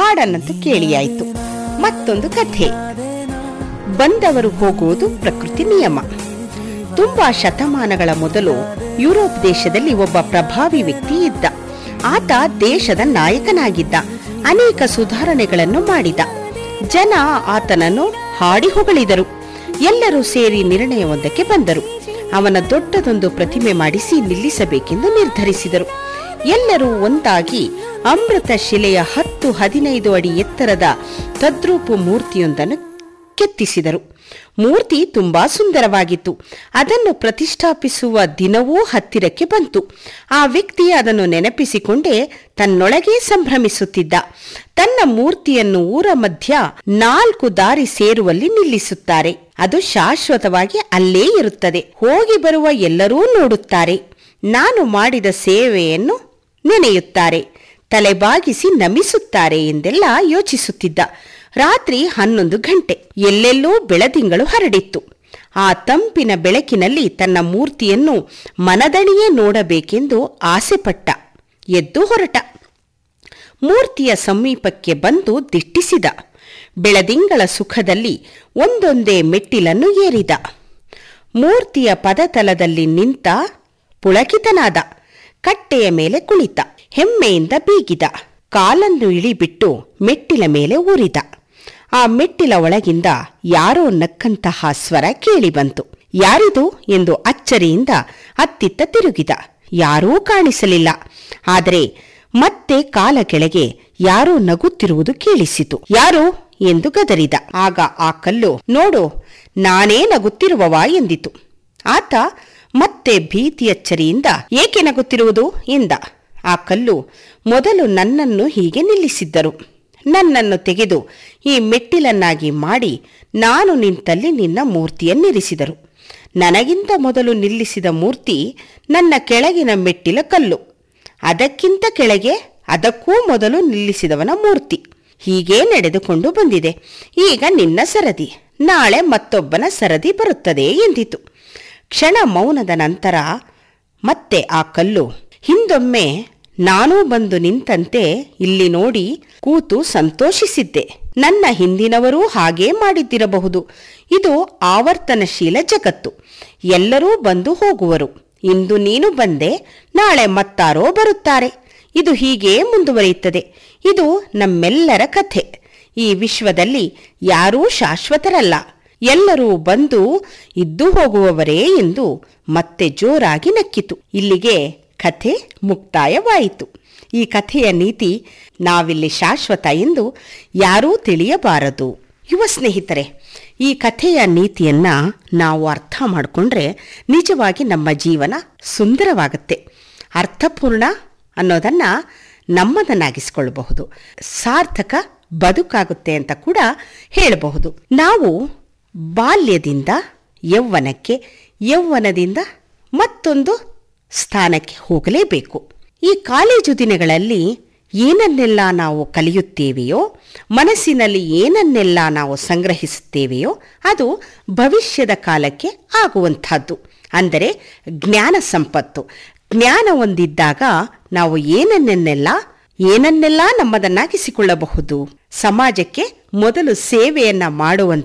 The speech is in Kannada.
ಹಾಡನ್ನಂತೂ ಕೇಳಿಯಾಯಿತು ಮತ್ತೊಂದು ಕಥೆ ಬಂದವರು ಹೋಗುವುದು ಪ್ರಕೃತಿ ನಿಯಮ ತುಂಬಾ ಶತಮಾನಗಳ ಮೊದಲು ಯುರೋಪ್ ದೇಶದಲ್ಲಿ ಒಬ್ಬ ಪ್ರಭಾವಿ ವ್ಯಕ್ತಿ ಇದ್ದ ಆತ ದೇಶದ ನಾಯಕನಾಗಿದ್ದ ಅನೇಕ ಸುಧಾರಣೆಗಳನ್ನು ಮಾಡಿದ ಜನ ಆತನನ್ನು ಹಾಡಿ ಹೊಗಳಿದರು ಎಲ್ಲರೂ ಸೇರಿ ನಿರ್ಣಯವೊಂದಕ್ಕೆ ಬಂದರು ಅವನ ದೊಡ್ಡದೊಂದು ಪ್ರತಿಮೆ ಮಾಡಿಸಿ ನಿಲ್ಲಿಸಬೇಕೆಂದು ನಿರ್ಧರಿಸಿದರು ಎಲ್ಲರೂ ಒಂದಾಗಿ ಅಮೃತ ಶಿಲೆಯ ಹತ್ತು ಹದಿನೈದು ಅಡಿ ಎತ್ತರದ ತದ್ರೂಪು ಮೂರ್ತಿಯೊಂದನ್ನು ಕೆತ್ತಿಸಿದರು ಮೂರ್ತಿ ತುಂಬಾ ಸುಂದರವಾಗಿತ್ತು ಅದನ್ನು ಪ್ರತಿಷ್ಠಾಪಿಸುವ ದಿನವೂ ಹತ್ತಿರಕ್ಕೆ ಬಂತು ಆ ವ್ಯಕ್ತಿ ಅದನ್ನು ನೆನಪಿಸಿಕೊಂಡೇ ತನ್ನೊಳಗೆ ಸಂಭ್ರಮಿಸುತ್ತಿದ್ದ ತನ್ನ ಮೂರ್ತಿಯನ್ನು ಊರ ಮಧ್ಯ ನಾಲ್ಕು ದಾರಿ ಸೇರುವಲ್ಲಿ ನಿಲ್ಲಿಸುತ್ತಾರೆ ಅದು ಶಾಶ್ವತವಾಗಿ ಅಲ್ಲೇ ಇರುತ್ತದೆ ಹೋಗಿ ಬರುವ ಎಲ್ಲರೂ ನೋಡುತ್ತಾರೆ ನಾನು ಮಾಡಿದ ಸೇವೆಯನ್ನು ನೆನೆಯುತ್ತಾರೆ ತಲೆಬಾಗಿಸಿ ನಮಿಸುತ್ತಾರೆ ಎಂದೆಲ್ಲ ಯೋಚಿಸುತ್ತಿದ್ದ ರಾತ್ರಿ ಹನ್ನೊಂದು ಗಂಟೆ ಎಲ್ಲೆಲ್ಲೂ ಬೆಳದಿಂಗಳು ಹರಡಿತ್ತು ಆ ತಂಪಿನ ಬೆಳಕಿನಲ್ಲಿ ತನ್ನ ಮೂರ್ತಿಯನ್ನು ಮನದಣಿಯೇ ನೋಡಬೇಕೆಂದು ಆಸೆಪಟ್ಟ ಎದ್ದು ಹೊರಟ ಮೂರ್ತಿಯ ಸಮೀಪಕ್ಕೆ ಬಂದು ದಿಟ್ಟಿಸಿದ ಬೆಳದಿಂಗಳ ಸುಖದಲ್ಲಿ ಒಂದೊಂದೇ ಮೆಟ್ಟಿಲನ್ನು ಏರಿದ ಮೂರ್ತಿಯ ಪದತಲದಲ್ಲಿ ನಿಂತ ಪುಳಕಿತನಾದ ಕಟ್ಟೆಯ ಮೇಲೆ ಕುಳಿತ ಹೆಮ್ಮೆಯಿಂದ ಬೀಗಿದ ಕಾಲನ್ನು ಇಳಿಬಿಟ್ಟು ಮೆಟ್ಟಿಲ ಮೇಲೆ ಊರಿದ ಆ ಮೆಟ್ಟಿಲ ಒಳಗಿಂದ ಯಾರೋ ನಕ್ಕಂತಹ ಸ್ವರ ಕೇಳಿಬಂತು ಯಾರಿದು ಎಂದು ಅಚ್ಚರಿಯಿಂದ ಅತ್ತಿತ್ತ ತಿರುಗಿದ ಯಾರೂ ಕಾಣಿಸಲಿಲ್ಲ ಆದರೆ ಮತ್ತೆ ಕಾಲ ಕೆಳಗೆ ಯಾರೋ ನಗುತ್ತಿರುವುದು ಕೇಳಿಸಿತು ಯಾರು ಎಂದು ಗದರಿದ ಆಗ ಆ ಕಲ್ಲು ನೋಡು ನಾನೇ ನಗುತ್ತಿರುವವ ಎಂದಿತು ಆತ ಮತ್ತೆ ಭೀತಿಯಚ್ಚರಿಯಿಂದ ಏಕೆ ನಗುತ್ತಿರುವುದು ಎಂದ ಆ ಕಲ್ಲು ಮೊದಲು ನನ್ನನ್ನು ಹೀಗೆ ನಿಲ್ಲಿಸಿದ್ದರು ನನ್ನನ್ನು ತೆಗೆದು ಈ ಮೆಟ್ಟಿಲನ್ನಾಗಿ ಮಾಡಿ ನಾನು ನಿಂತಲ್ಲಿ ನಿನ್ನ ಮೂರ್ತಿಯನ್ನಿರಿಸಿದರು ನನಗಿಂತ ಮೊದಲು ನಿಲ್ಲಿಸಿದ ಮೂರ್ತಿ ನನ್ನ ಕೆಳಗಿನ ಮೆಟ್ಟಿಲ ಕಲ್ಲು ಅದಕ್ಕಿಂತ ಕೆಳಗೆ ಅದಕ್ಕೂ ಮೊದಲು ನಿಲ್ಲಿಸಿದವನ ಮೂರ್ತಿ ಹೀಗೇ ನಡೆದುಕೊಂಡು ಬಂದಿದೆ ಈಗ ನಿನ್ನ ಸರದಿ ನಾಳೆ ಮತ್ತೊಬ್ಬನ ಸರದಿ ಬರುತ್ತದೆ ಎಂದಿತು ಕ್ಷಣ ಮೌನದ ನಂತರ ಮತ್ತೆ ಆ ಕಲ್ಲು ಹಿಂದೊಮ್ಮೆ ನಾನೂ ಬಂದು ನಿಂತಂತೆ ಇಲ್ಲಿ ನೋಡಿ ಕೂತು ಸಂತೋಷಿಸಿದ್ದೆ ನನ್ನ ಹಿಂದಿನವರೂ ಹಾಗೇ ಮಾಡಿದ್ದಿರಬಹುದು ಇದು ಆವರ್ತನಶೀಲ ಜಗತ್ತು ಎಲ್ಲರೂ ಬಂದು ಹೋಗುವರು ಇಂದು ನೀನು ಬಂದೆ ನಾಳೆ ಮತ್ತಾರೋ ಬರುತ್ತಾರೆ ಇದು ಹೀಗೇ ಮುಂದುವರಿಯುತ್ತದೆ ಇದು ನಮ್ಮೆಲ್ಲರ ಕಥೆ ಈ ವಿಶ್ವದಲ್ಲಿ ಯಾರೂ ಶಾಶ್ವತರಲ್ಲ ಎಲ್ಲರೂ ಬಂದು ಇದ್ದು ಹೋಗುವವರೇ ಎಂದು ಮತ್ತೆ ಜೋರಾಗಿ ನಕ್ಕಿತು ಇಲ್ಲಿಗೆ ಕಥೆ ಮುಕ್ತಾಯವಾಯಿತು ಈ ಕಥೆಯ ನೀತಿ ನಾವಿಲ್ಲಿ ಶಾಶ್ವತ ಎಂದು ಯಾರೂ ತಿಳಿಯಬಾರದು ಯುವ ಸ್ನೇಹಿತರೆ ಈ ಕಥೆಯ ನೀತಿಯನ್ನ ನಾವು ಅರ್ಥ ಮಾಡಿಕೊಂಡ್ರೆ ನಿಜವಾಗಿ ನಮ್ಮ ಜೀವನ ಸುಂದರವಾಗುತ್ತೆ ಅರ್ಥಪೂರ್ಣ ಅನ್ನೋದನ್ನ ನಮ್ಮದನ್ನಾಗಿಸ್ಕೊಳ್ಬಹುದು ಸಾರ್ಥಕ ಬದುಕಾಗುತ್ತೆ ಅಂತ ಕೂಡ ಹೇಳಬಹುದು ನಾವು ಬಾಲ್ಯದಿಂದ ಯೌವನಕ್ಕೆ ಯೌವನದಿಂದ ಮತ್ತೊಂದು ಸ್ಥಾನಕ್ಕೆ ಹೋಗಲೇಬೇಕು ಈ ಕಾಲೇಜು ದಿನಗಳಲ್ಲಿ ಏನನ್ನೆಲ್ಲ ನಾವು ಕಲಿಯುತ್ತೇವೆಯೋ ಮನಸ್ಸಿನಲ್ಲಿ ಏನನ್ನೆಲ್ಲ ನಾವು ಸಂಗ್ರಹಿಸುತ್ತೇವೆಯೋ ಅದು ಭವಿಷ್ಯದ ಕಾಲಕ್ಕೆ ಆಗುವಂಥದ್ದು ಅಂದರೆ ಜ್ಞಾನ ಸಂಪತ್ತು ಜ್ಞಾನ ಹೊಂದಿದ್ದಾಗ ನಾವು ಏನನ್ನೆಲ್ಲ ಏನನ್ನೆಲ್ಲ ನಮ್ಮದನ್ನಾಗಿಸಿಕೊಳ್ಳಬಹುದು ಸಮಾಜಕ್ಕೆ ಮೊದಲು ಸೇವೆಯನ್ನ ಮಾಡುವಂತ